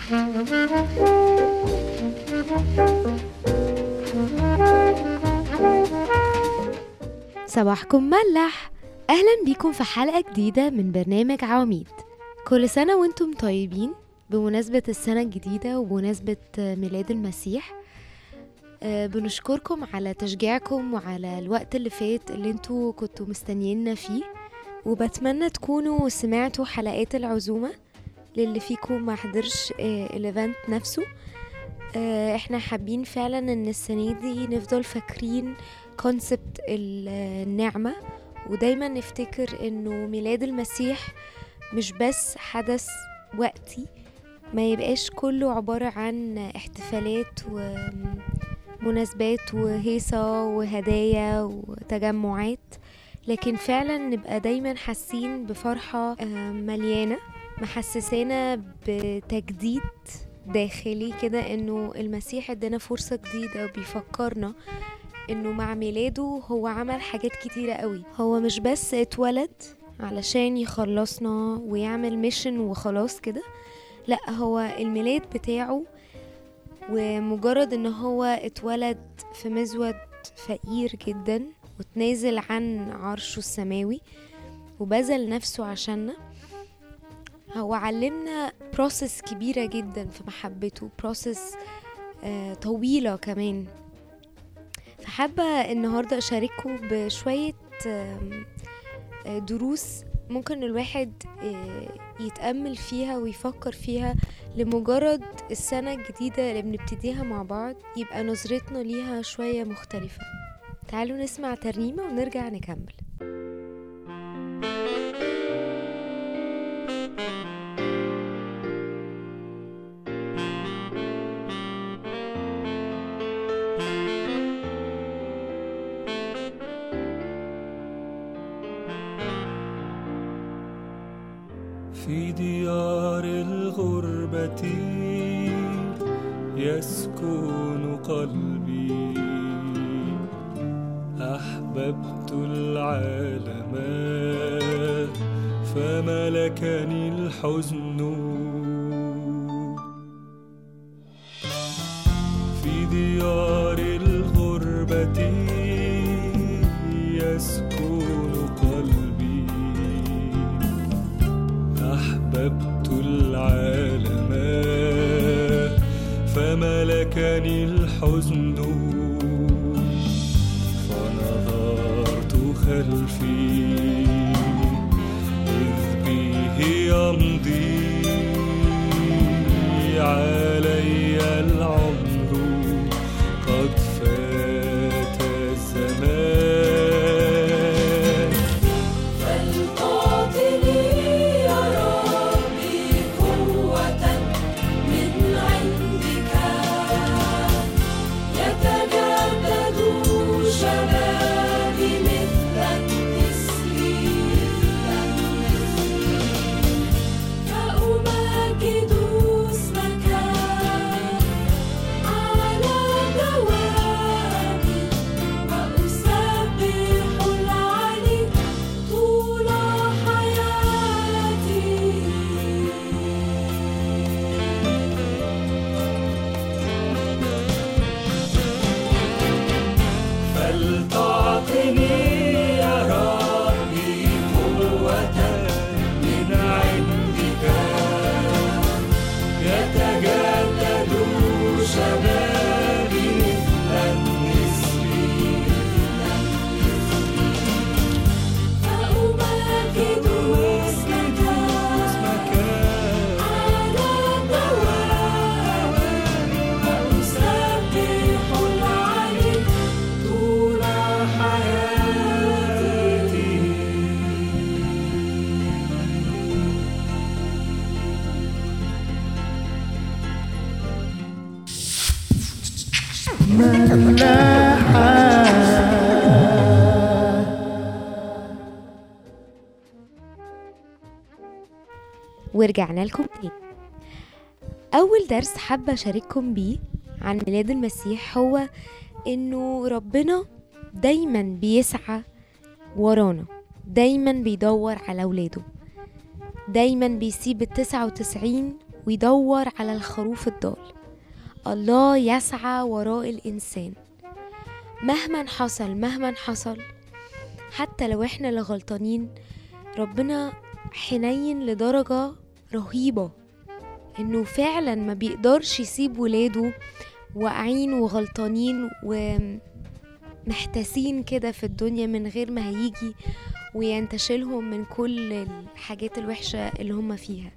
صباحكم ملح أهلا بيكم في حلقة جديدة من برنامج عواميد كل سنة وانتم طيبين بمناسبة السنة الجديدة وبمناسبة ميلاد المسيح آه، بنشكركم على تشجيعكم وعلى الوقت اللي فات اللي انتوا كنتوا مستنيينا فيه وبتمنى تكونوا سمعتوا حلقات العزومة للي فيكم ما حضرش آه، الايفنت نفسه آه، احنا حابين فعلا ان السنة دي نفضل فاكرين كونسبت النعمة ودايما نفتكر انه ميلاد المسيح مش بس حدث وقتي ما يبقاش كله عبارة عن احتفالات ومناسبات وهيصة وهدايا وتجمعات لكن فعلا نبقى دايما حاسين بفرحة آه، مليانة محسسانا بتجديد داخلي كده انه المسيح ادانا فرصة جديدة وبيفكرنا انه مع ميلاده هو عمل حاجات كتيرة قوي هو مش بس اتولد علشان يخلصنا ويعمل ميشن وخلاص كده لا هو الميلاد بتاعه ومجرد ان هو اتولد في مزود فقير جدا وتنازل عن عرشه السماوي وبذل نفسه عشاننا هو علمنا بروسس كبيرة جدا في محبته بروسس آه طويلة كمان فحابة النهاردة أشارككم بشوية آم، آه، دروس ممكن الواحد آه، يتأمل فيها ويفكر فيها لمجرد السنة الجديدة اللي بنبتديها مع بعض يبقى نظرتنا ليها شوية مختلفة تعالوا نسمع ترنيمة ونرجع نكمل في ديار الغربة يسكن قلبي أحببت العالم فملكني الحزن في ديار الغربة يسكن قلبي أحببت العالم فملكني الحزن فنظرت خلفي إذ به يمضي علي العمر قد فات الزمان فلتعطني يا ربي قوة من عندك يتجدد شبابي مثل النسر فأمجد اسمك على دوامي وأسبح العلي طول حياتي فلتعطني يا ربي قوة من عندك يتجدد شبابي مثل النسر فأمجد اسمك اسمك على دوامي وأسبح العلي طول حياتي ورجعنا لكم تاني أول درس حابة أشارككم بيه عن ميلاد المسيح هو إنه ربنا دايما بيسعى ورانا دايما بيدور على ولاده دايما بيسيب التسعة وتسعين ويدور على الخروف الضال الله يسعى وراء الإنسان مهما حصل مهما حصل حتى لو احنا اللي غلطانين ربنا حنين لدرجة رهيبة انه فعلا ما بيقدرش يسيب ولاده واقعين وغلطانين ومحتاسين كده في الدنيا من غير ما هيجي وينتشلهم من كل الحاجات الوحشة اللي هم فيها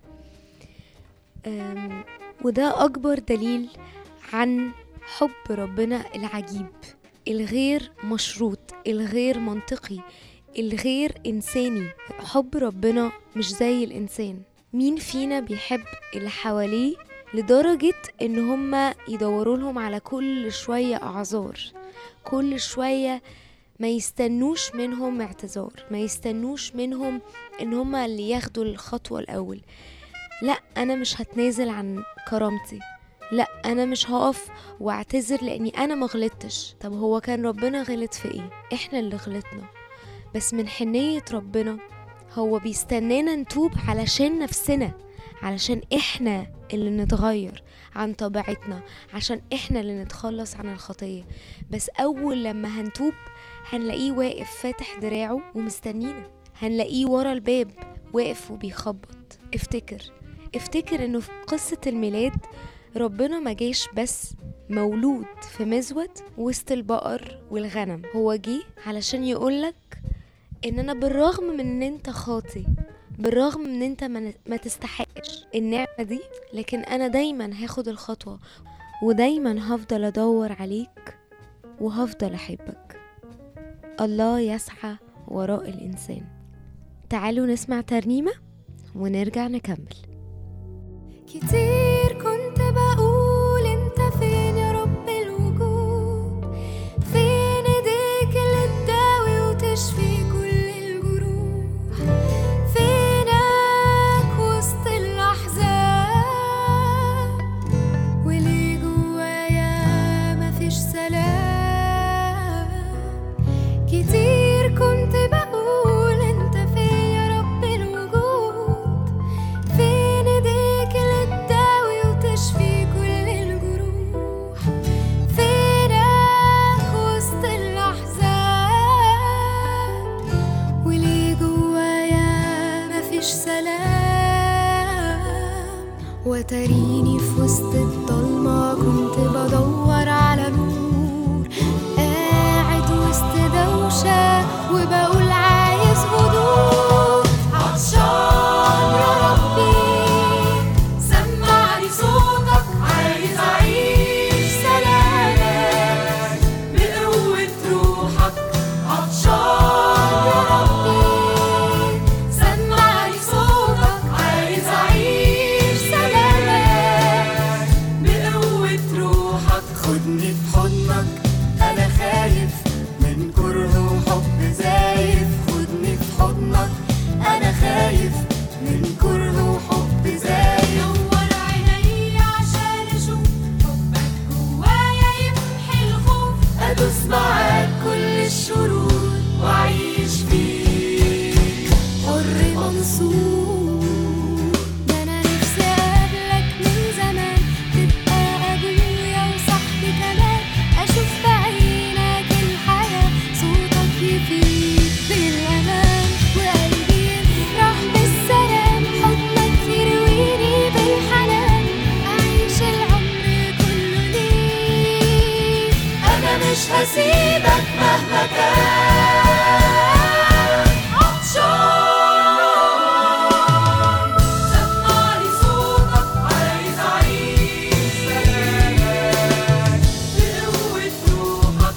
أم، وده أكبر دليل عن حب ربنا العجيب الغير مشروط الغير منطقي الغير إنساني حب ربنا مش زي الإنسان مين فينا بيحب اللي حواليه لدرجة إن هما يدوروا لهم على كل شوية أعذار كل شوية ما يستنوش منهم اعتذار ما يستنوش منهم إن هما اللي ياخدوا الخطوة الأول لا أنا مش هتنازل عن كرامتي لا أنا مش هقف واعتذر لأني أنا ما غلطتش طب هو كان ربنا غلط في إيه إحنا اللي غلطنا بس من حنية ربنا هو بيستنانا نتوب علشان نفسنا علشان احنا اللي نتغير عن طبيعتنا عشان احنا اللي نتخلص عن الخطية بس اول لما هنتوب هنلاقيه واقف فاتح دراعه ومستنينا هنلاقيه ورا الباب واقف وبيخبط افتكر افتكر انه في قصة الميلاد ربنا ما جاش بس مولود في مزود وسط البقر والغنم هو جه علشان يقولك ان انا بالرغم من ان انت خاطي بالرغم من ان انت ما ما تستحقش النعمة دي لكن انا دايما هاخد الخطوة ودايما هفضل ادور عليك وهفضل احبك الله يسعى وراء الانسان تعالوا نسمع ترنيمة ونرجع نكمل كتير كنت بقول انت فين يا رب الوجود فين ايديك اللي تداوي وتشفي كل الجروح فينك وسط الاحزان وليه جوايا مفيش سلام كتير كنت بقول انت فين يا رب الوجود فين ايديك اللي تداوي وتشفي كل الجروح فينك وسط الاحزان وليه جوايا مفيش سلام وتريني في وسط الضلمة كنت بدور على نور قاعد وسط دوشة وبقول عايز هدوء عطشان يا ربي سمعني صوتك عايز أعيش سلامك بقوة روحك عطشان يا ربي سمعني صوتك عايز أعيش سلامك بقوة روحك خدني في حضنك انا خايف من كره وحب زايف خدني في حضنك انا خايف من كره وحب زايف نور عيني عشان اشوف حبك جوايا يمحي الخوف ادوس معاك كل الشرور واعيش فيك حر منصور ده انا نفسي اقابلك من زمان تبقى ابويا وصاحبي كمان اشوف بعينك الحياه صوتك يفيد بالامان وقلبي يفرح بالسلام حضنك يرويني بالحنان اعيش العمر كله ليك انا مش هسيبك مهما كان عطشان سمعني صوتك عايز اعيش سلامك بقوة روحك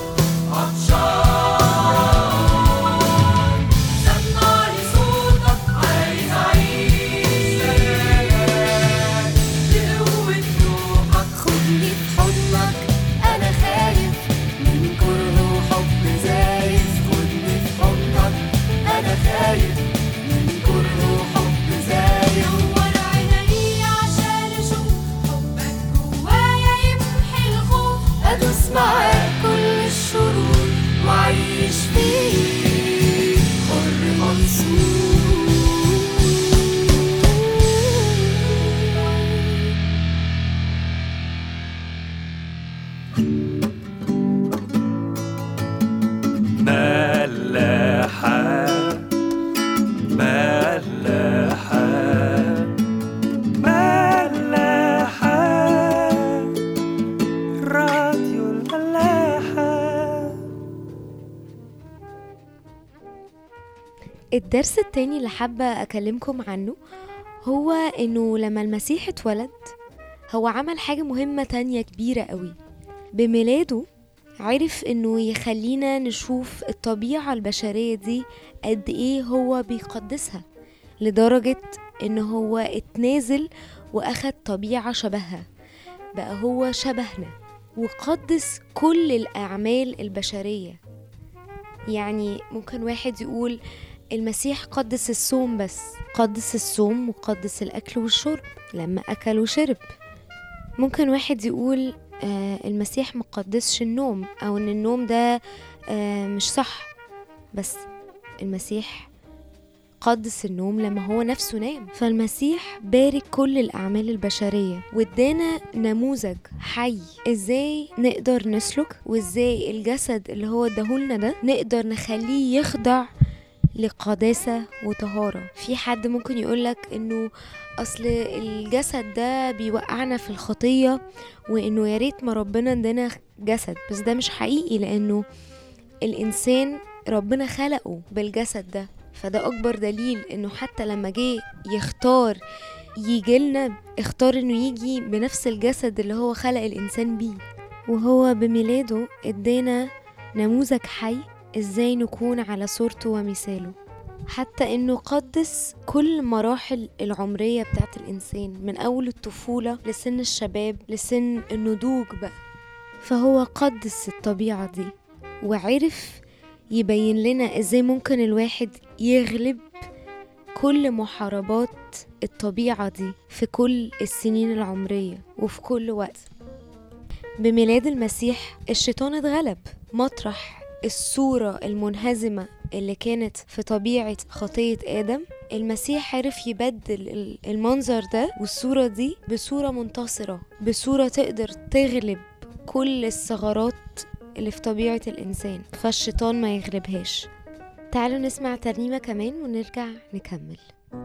عطشان سمعني صوتك عايز اعيش سلامك بقوة روحك خدني في حضنك انا خايف من كره وحب زايف الدرس التاني اللي حابة أكلمكم عنه هو إنه لما المسيح اتولد هو عمل حاجة مهمة تانية كبيرة قوي بميلاده عرف إنه يخلينا نشوف الطبيعة البشرية دي قد إيه هو بيقدسها لدرجة إن هو اتنازل وأخد طبيعة شبهها بقى هو شبهنا وقدس كل الأعمال البشرية يعني ممكن واحد يقول المسيح قدس الصوم بس قدس الصوم وقدس الأكل والشرب لما أكل وشرب ممكن واحد يقول آه المسيح مقدسش النوم أو إن النوم ده آه مش صح بس المسيح قدس النوم لما هو نفسه نام فالمسيح بارك كل الأعمال البشرية وادانا نموذج حي ازاي نقدر نسلك وازاي الجسد اللي هو اداهولنا ده نقدر نخليه يخضع لقداسة وطهارة في حد ممكن يقولك انه اصل الجسد ده بيوقعنا في الخطية وانه يا ريت ما ربنا ادانا جسد بس ده مش حقيقي لانه الانسان ربنا خلقه بالجسد ده فده اكبر دليل انه حتى لما جه يختار يجيلنا اختار انه يجي بنفس الجسد اللي هو خلق الانسان بيه وهو بميلاده ادانا نموذج حي ازاي نكون على صورته ومثاله حتى انه قدس كل مراحل العمرية بتاعت الانسان من اول الطفولة لسن الشباب لسن النضوج بقى فهو قدس الطبيعة دي وعرف يبين لنا ازاي ممكن الواحد يغلب كل محاربات الطبيعة دي في كل السنين العمرية وفي كل وقت بميلاد المسيح الشيطان اتغلب مطرح الصورة المنهزمة اللي كانت في طبيعة خطية آدم المسيح عرف يبدل المنظر ده والصورة دي بصورة منتصرة بصورة تقدر تغلب كل الثغرات اللي في طبيعة الإنسان فالشيطان ما يغلبهاش تعالوا نسمع ترنيمة كمان ونرجع نكمل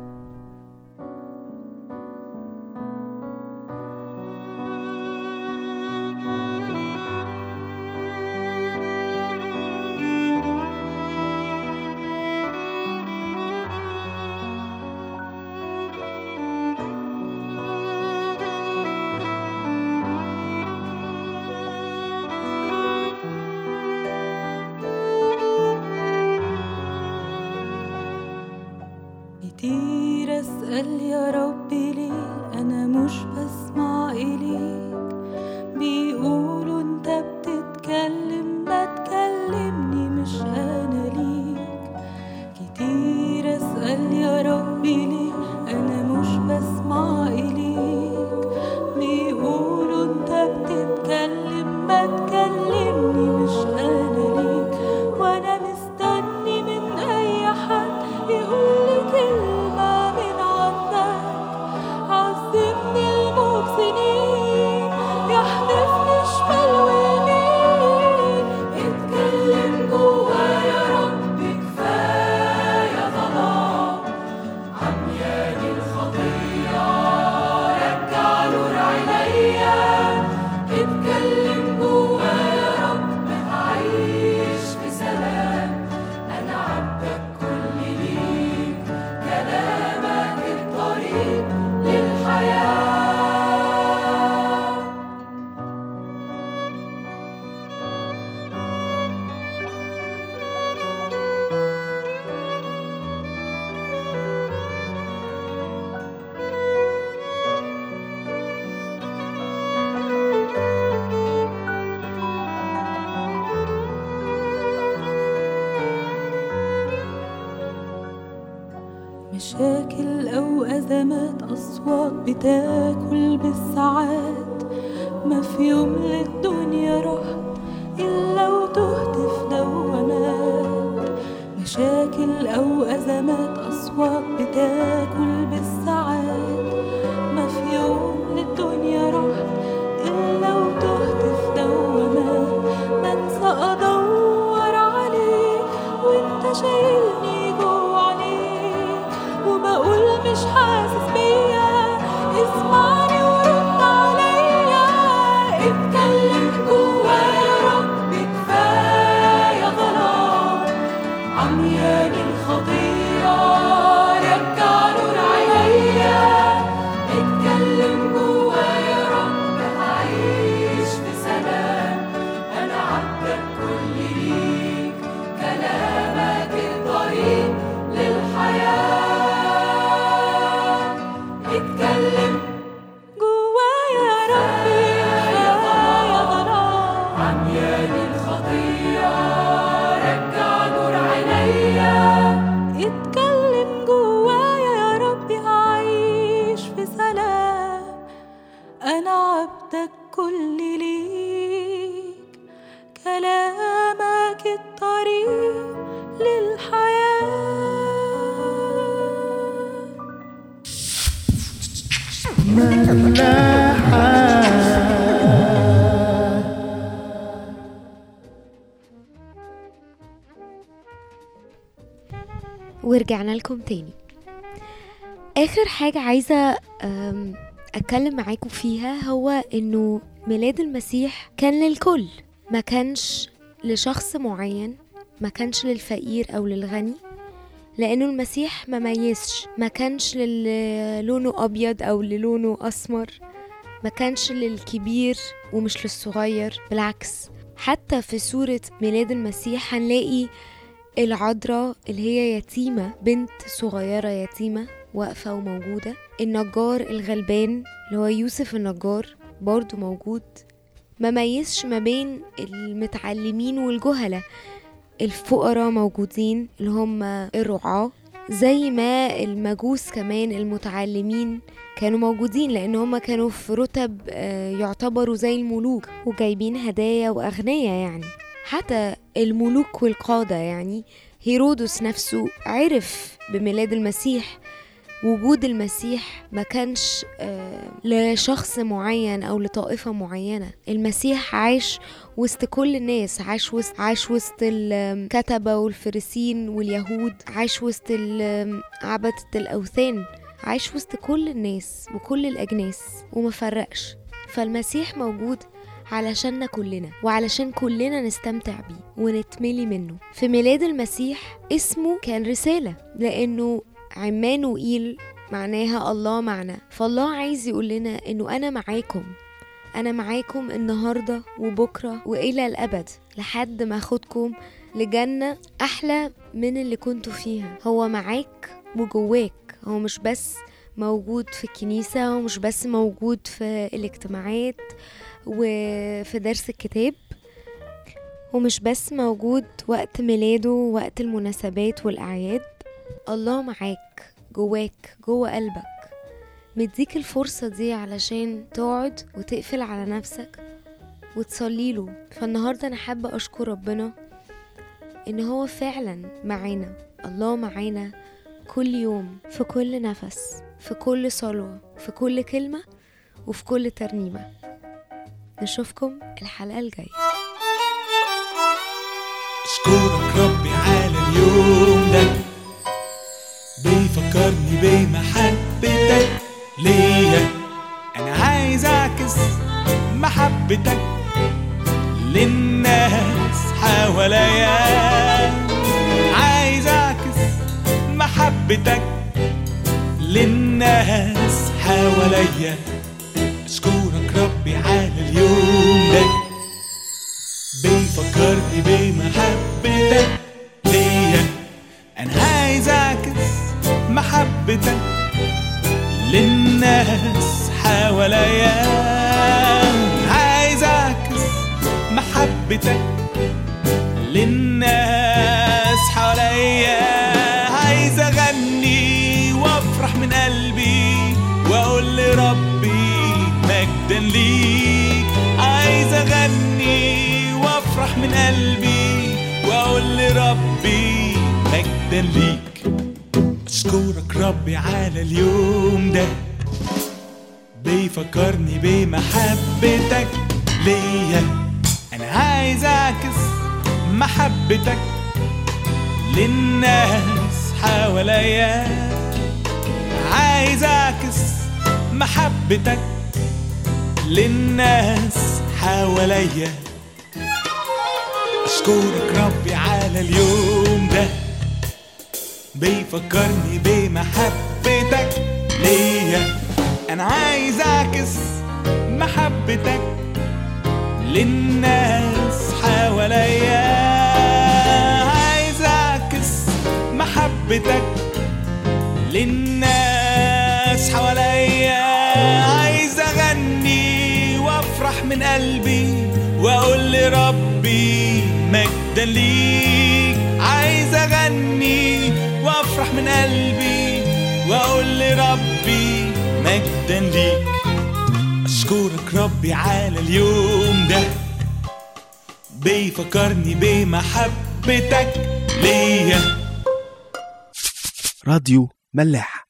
كتير أسأل يا ربي ليه أنا مش بسمع إليك بيقولوا أنت بتتكلم بتكلمني مش أنا ليك كتير أسأل يا ربي ليه أنا مش بسمع إليك بيقولوا أنت بتتكلم بتكلمني مش أنا ليك وأنا مستني من أي حد يقولي كلمة من عندك عذبني الموت سنين يحدفني شمال ويمين اتكلم جوايا يا رب كفاية ظلام عمياني الخطية رجع نور عينيا اتكلم جوايا يا رب هعيش في سلام أنا عبدك كل ليك كلامك الطريق للحياة مشاكل أو أزمات أصوات بتاكل بالساعات ما في يوم للدنيا رحت إلا وتهت في دوامات مشاكل أو أزمات أصوات بتاكل بالساعات ما في يوم للدنيا رحت إلا وتهت في دوامات بنسى أدور عليك وانت شايلني جوا عليك وبقول مش حاسس بيا اسمعني ورد عليا اتكلم جوايا يا رب كفايه ظلام عمياني الخطيه عبدك كل ليك كلامك الطريق للحياة ورجعنا لكم تاني اخر حاجة عايزة أم، اتكلم معاكم فيها هو انه ميلاد المسيح كان للكل ما كانش لشخص معين ما كانش للفقير او للغني لانه المسيح ما ميزش ما كانش للي لونه ابيض او للونه اسمر ما كانش للكبير ومش للصغير بالعكس حتى في سورة ميلاد المسيح هنلاقي العذراء اللي هي يتيمة بنت صغيرة يتيمة واقفة وموجودة النجار الغلبان اللي هو يوسف النجار برضو موجود ما ميزش ما بين المتعلمين والجهلة الفقراء موجودين اللي هم الرعاة زي ما المجوس كمان المتعلمين كانوا موجودين لان هم كانوا في رتب آه، يعتبروا زي الملوك وجايبين هدايا واغنياء يعني حتى الملوك والقادة يعني هيرودس نفسه عرف بميلاد المسيح وجود المسيح ما كانش آه، لشخص معين او لطائفة معينة المسيح عاش وسط كل الناس عاش وسط عاش وسط الكتبة والفريسين واليهود عاش وسط ال- عبدة الأوثان عاش وسط كل الناس وكل الأجناس وما فرقش فالمسيح موجود علشاننا كلنا وعلشان كلنا نستمتع بيه ونتملي منه في ميلاد المسيح اسمه كان رسالة لأنه عمانوئيل معناها الله معنا فالله عايز يقول لنا انه انا معاكم انا معاكم النهارده وبكره والى الابد لحد ما اخدكم لجنه احلى من اللي كنتوا فيها هو معاك وجواك هو مش بس موجود في الكنيسه هو مش بس موجود في الاجتماعات وفي درس الكتاب ومش بس موجود وقت ميلاده ووقت المناسبات والأعياد الله معاك جواك جوا قلبك مديك الفرصة دي علشان تقعد وتقفل على نفسك وتصلي له فالنهاردة أنا حابة أشكر ربنا إن هو فعلا معانا الله معانا كل يوم في كل نفس في كل صلوة في كل كلمة وفي كل ترنيمة نشوفكم الحلقة الجاية اشكرك ربي على اليوم ده بيفكرني بمحبتك ليا انا عايز اعكس محبتك للناس حواليا عايز اعكس محبتك للناس حواليا اشكرك ربي على اليوم ده بيفكرني بمحبتك ليا انا عايز اعكس محبتك للناس حواليا عايز اعكس محبتك للناس حواليا عايز اغني وافرح من قلبي واقول لربي مجدا ليك عايز اغني وافرح من قلبي واقول لربي مجدا ليك اشكرك ربي على اليوم ده بيفكرني بمحبتك ليا انا عايز اعكس محبتك للناس حواليا عايز اعكس محبتك للناس حواليا اشكرك ربي على اليوم ده بيفكرني بمحبتك ليا انا عايز اعكس محبتك للناس حواليا عايز اعكس محبتك للناس حواليا عايز اغني وافرح من قلبي واقول لربي مجدا ليك عايز اغني وافرح من قلبي واقول لربي مجدا ليك اشكرك أشكرك ربي على اليوم ده بيفكرني بمحبتك ليا راديو ملاح